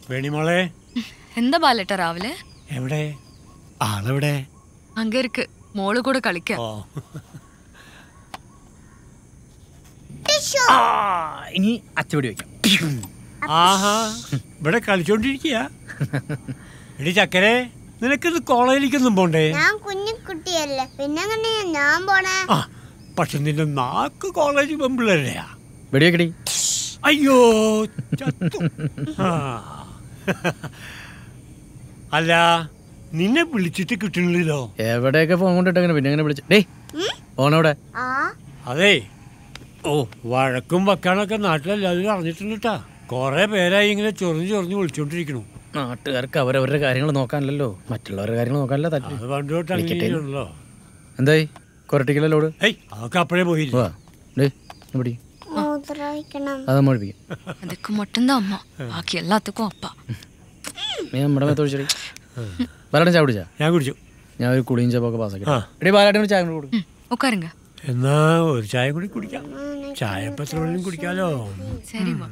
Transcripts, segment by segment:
വേണിമോളെ എന്താ ബാലേട്ട രാവിലെ എവിടെ ആളെവിടെ അങ്ങ ഇருக்கு മോള് കൂടെ കളിക്ക ഓ ആ, ഇനി അച്ചവടി വയ്ക്കാം ആഹാ ഇവിടെ കളിച്ചോണ്ടിരിക്കുക എടി ചക്കരെ നിനക്കിത് കോളേജിലേക്കൊന്നും പോണ്ടേ ഞാൻ കുഞ്ഞു കുട്ടിയല്ലേ പിന്നെ എങ്ങനെയാ ഞാൻ പോണേ ആ പക്ഷെ നിന്റെ നാക്ക് കോളേജ് പെമ്പിള്ളേരെയാ വെടിവെക്കടി അയ്യോ ചത്തു. ആ. അല്ല നിന്നെ വിളിച്ചിട്ട് കിട്ടണില്ലല്ലോ എവിടെയൊക്കെ ഫോൺ കൊണ്ടിട്ടെങ്ങനെ പിന്നെ എങ്ങനെ വിളിച്ചു ഡേയ് ഫോണവിടെ ആ അതെ ഓ വഴക്കും വക്കാനൊക്കെ നാട്ടിലെല്ലാവരും അറിഞ്ഞിട്ടുണ്ട് കേട്ടാ കൊറേ പേരായി ഇങ്ങനെ ചൊറിഞ്ഞ് ചൊറിഞ്ഞ് വിളിച്ചോണ്ടിരിക്കണു നാട്ടുകാർക്ക് അവരവരുടെ കാര്യങ്ങൾ നോക്കാനല്ലോ മറ്റുള്ളവരുടെ കാര്യങ്ങൾ നോക്കാനല്ലോ താല്പര്യം അത് പണ്ട് തൊട്ട് വിളിക്കട്ടെ. അങ്ങനെയാണല്ലോ എന്തായി കൊരട്ടിക്കല്ലോ ലോഡ് ഏയ് അതൊക്കെ അപ്പോഴേ പോയില്ല വാ ഡേ പിടി മൂത്രമൊഴിക്കണം അത് നമ്മൾ ഒഴിപ്പിക്കും அதுக்கு மட்டும்தான் அம்மா பாக்கி எல்லாத்துக்கும் அப்பா നീ നമ്മുടെ മേത്ത് ഒഴിച്ചടി ബാലാട്ടൻ ചായ കുടിച്ചാ ഞാൻ കുടിച്ചു ഞാൻ ഒരു കുളിയും ചപ്പൊക്കെ പാസ്സാക്കി ആ. എടി ബാലാട്ടൻ ഒരു ചായ കൂടി കൊടുക്കും ம், உட்காருங்க എന്നാ ഒരു ചായ കൂടി കുടിക്കാം ചായ ഇപ്പൊ എത്ര വേണമെങ്കിലും കുടിക്കാലോ சரிம்மா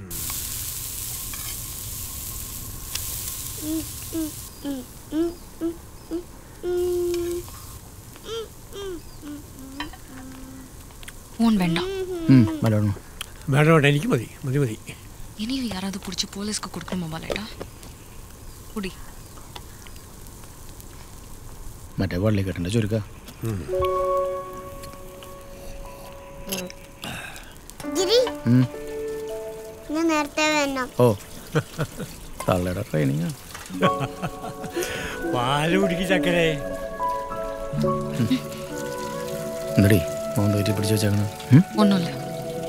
போன் வேண்டாம் ബാലോട്ടൻ വേണ്ട വേണ്ട എനിക്ക് മതി മതി മതി இனியும் யாராவது பிடிச்சி போலீஸ்க்கு கொடுக்கணுமா பாலேட்டா குடி മറ്റേ പള്ളി കെട്ടണ്ട ചുരുക്ക ഗിരി ഉം. ഞാൻ നേരത്തെ വേണം ഓ തള്ളയുടെ ട്രെയിനിങ് പാല് കുടിക്ക് ചക്കരെ എന്തടി മോൻ തോറ്റി പിടിച്ച് വെച്ചേക്കണ ஒன்றும் இல்லை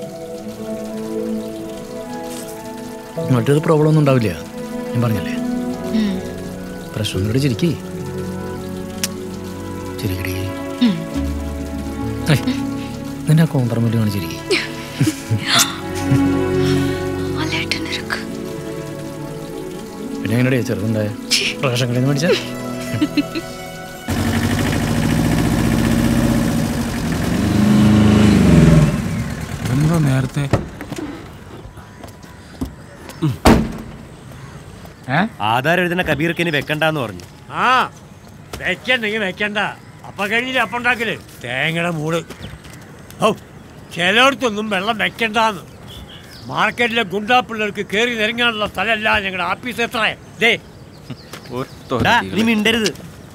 മറ്റൊരു പ്രോബ്ലം ഒന്നും ഉണ്ടാവില്ല ഞാൻ പറഞ്ഞല്ലേ ம் പ്രശ്നമൊന്നും ചിരിക്കേ ചിരിക്കടി ம் ഏയ്, നിന്നെ ആ കോന്തറ മല്ലി കാണിച്ചിരിക്കേ பாலேட்டன் இருக்கு പിന്നെ എങ്ങനെയാ ചെറുതുണ്ടായ റേഷൻ കടയിൽ നിന്ന് മേടിച്ചാ എന്താ നേരത്തെ ആധാരം എഴുതുന്ന കബീർക്ക് ഇനി വെക്കണ്ടെന്ന് പറഞ്ഞു ആ വെക്കണ്ടെങ്കിൽ വെക്കണ്ട അപ്പൊ കഴിഞ്ഞില്ല അപ്പം ഉണ്ടാക്കല് തേങ്ങയുടെ മൂട് ഓ ചിലയിടത്തൊന്നും വെള്ളം വെക്കണ്ടാന്ന് മാർക്കറ്റിലെ ഗുണ്ടാ പിള്ളേർക്ക് കയറി നിരങ്ങാനുള്ള സ്ഥലമല്ല ഞങ്ങളുടെ ആഫീസ് എത്ര ദേ ഡാ, നീ മിണ്ടരുത്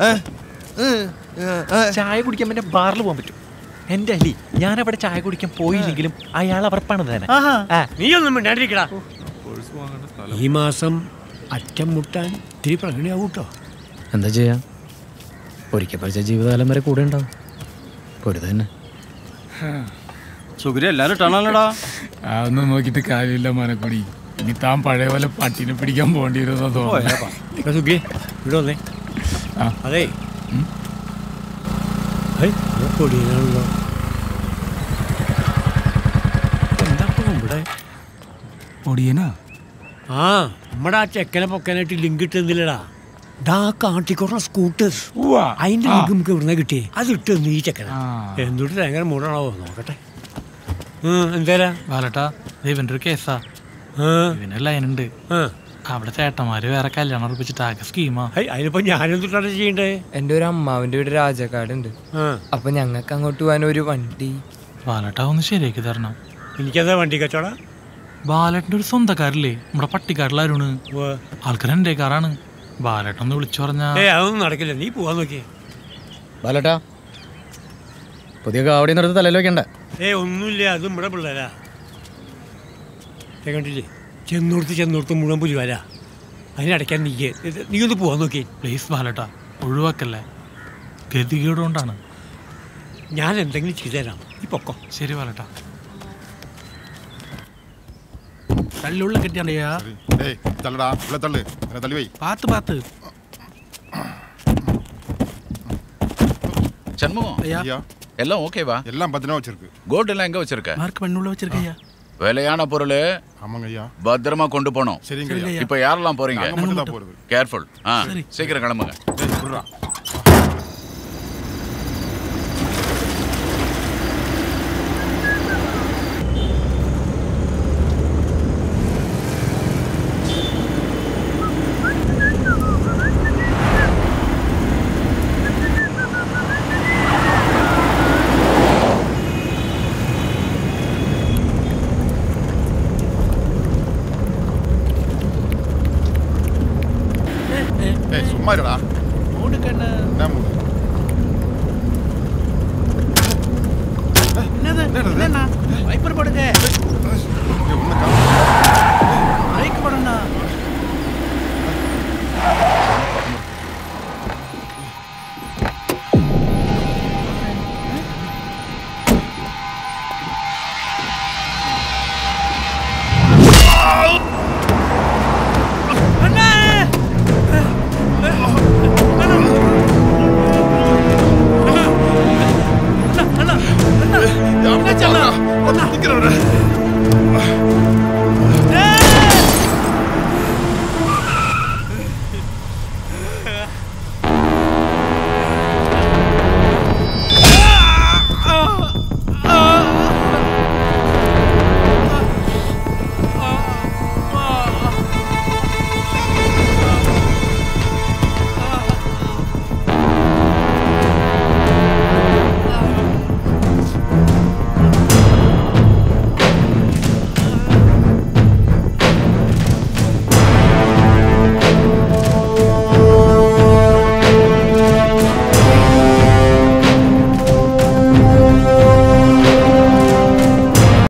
ചായ കുടിക്കാൻ പിന്നെ ബാറിൽ പോകാൻ പറ്റും എന്റെ അലി ഞാൻ അവിടെ ചായ കുടിക്കാൻ പോയില്ലെങ്കിലും അയാൾ അവർ പണിത് തന്നെ ആ, നീയൊന്നും മിണ്ടാണ്ടിരിക്കടാ ഈ മാസം അറ്റം മുട്ടാൻ ഇത്തിരി പ്രകടനയാവും കേട്ടോ എന്താ ചെയ്യാ ഒരിക്കൽ പഠിച്ച ജീവിതകാലം വരെ കൂടെ ഉണ്ടാവും പൊരുത് തന്നെ സുഗരി എല്ലാരും ഇട്ടാണല്ലോടാ അതൊന്നും നോക്കിയിട്ട് കാര്യമില്ല മനക്കൊടി ഇനി താൻ പഴയ പോലെ പട്ടിനെ പിടിക്കാൻ പോകേണ്ടി വരുമെന്നാ തോന്നുന്നു എടാ സുഖി ഇവിടെ വന്നേ ആ. അതെ ഹേയ്, ഇത് പൊടിയനാണല്ലോ എന്താ ഇപ്പൊ ഇവിടെ പൊടിയനാ ആ നമ്മടെ ആ ചെക്കനെ പൊക്കാനായിട്ട് ലിങ്ക് ഇട്ടുന്നില്ലടാ ഡാ കാട്ടിക്കൊണ്ട സ്കൂട്ടേഴ്സ് ഉവ്വ. അതിന്റെ ആ. ലിങ്ക് നമുക്ക് ഇവിടുന്ന് കിട്ടിയേ അത് ഇട്ട് നീ ചെക്കന ആ. എന്തുകൊണ്ട് ഭയങ്കര മൂടാണോ നോക്കട്ടെ ഉം, എന്തേരാ ബാലട്ടാ ഇവന്റെ ഒരു കേസാ ആ, ഇവന് ലൈനുണ്ട് ആ. അവിടെ ചേട്ടന്മാര് വേറെ കല്യാണം ഉറപ്പിച്ചിട്ട് ആകെ സ്കീമാ ഹേയ്, അതിനിപ്പോ ഞാനെന്തുട്ടാണ് ചെയ്യണ്ടേ എൻ്റെ ഒരു അമ്മാവിൻ്റെ വീട് രാജക്കാടുണ്ട് ആ അപ്പൊ ഞങ്ങൾക്ക് അങ്ങോട്ട് പോകാൻ ഒരു വണ്ടി ബാലട്ടാ ഒന്ന് ശരിയാക്കി തരണം എനിക്കെന്താ വണ്ടി കച്ചവട ബാലേട്ടൻ്റെ ഒരു സ്വന്തക്കാരില്ലേ നമ്മുടെ പട്ടിക്കാട്ടിൽ അരുണ് ആൾക്കാർ എൻ്റെ കാറാണ് ബാലേട്ടൻ ഒന്ന് വിളിച്ചു പറഞ്ഞാ ഏ അതൊന്നും നടക്കില്ല നീ പോവാൻ നോക്കിയേ ബാലട്ടാ പുതിയ കാവടി നിർത്തി തലയിൽ വെക്കണ്ട ഏ ഒന്നുമില്ല അത് നമ്മുടെ പിള്ളേരാ ദേ കണ്ടില്ലേ ചെന്നോർത്ത് ചെന്നോർത്ത് മുഴുവൻ പുലിവാരാ അതിനടയ്ക്കാൻ നീ നീ ഒന്ന് പോവാൻ നോക്കി പ്ലീസ് ബാലട്ടാ ഒഴിവാക്കല്ലേ ഗതികേട് കൊണ്ടാണ് ഞാൻ എന്തെങ്കിലും ചെയ്തു തരാം നീ പൊക്കോ ശരി ബാലട്ടാ തള്ളുള്ള കെട്ടിയാണ്ടയ്യാ ஏய் தள்ளுடா உள்ள தள்ளு என்ன தள்ளி வை പാത്ത് പാത്ത് சண்முகம் ஐயா எல்லாம் ஓகேவா எல்லாம் பத்திரமா வச்சிருக்கு கோல்டு எல்லாம் எங்க வச்சிருக்க മാർക്ക് പെണ്ണുള്ള വെച്ചിരിക്കയ്യാ விலையான பொருள் ஆமாங்க ஐயா பத்திரமா கொண்டு போனோம் சரிங்க ஐயா இப்ப யாரெல்லாம் போறீங்க நாங்க மட்டும் தான் போறது கேர்ஃபுல் ஆ சீக்கிரம் கிளம்புங்க ஏய் விடுறா ചുമ്മാ ഇരടാ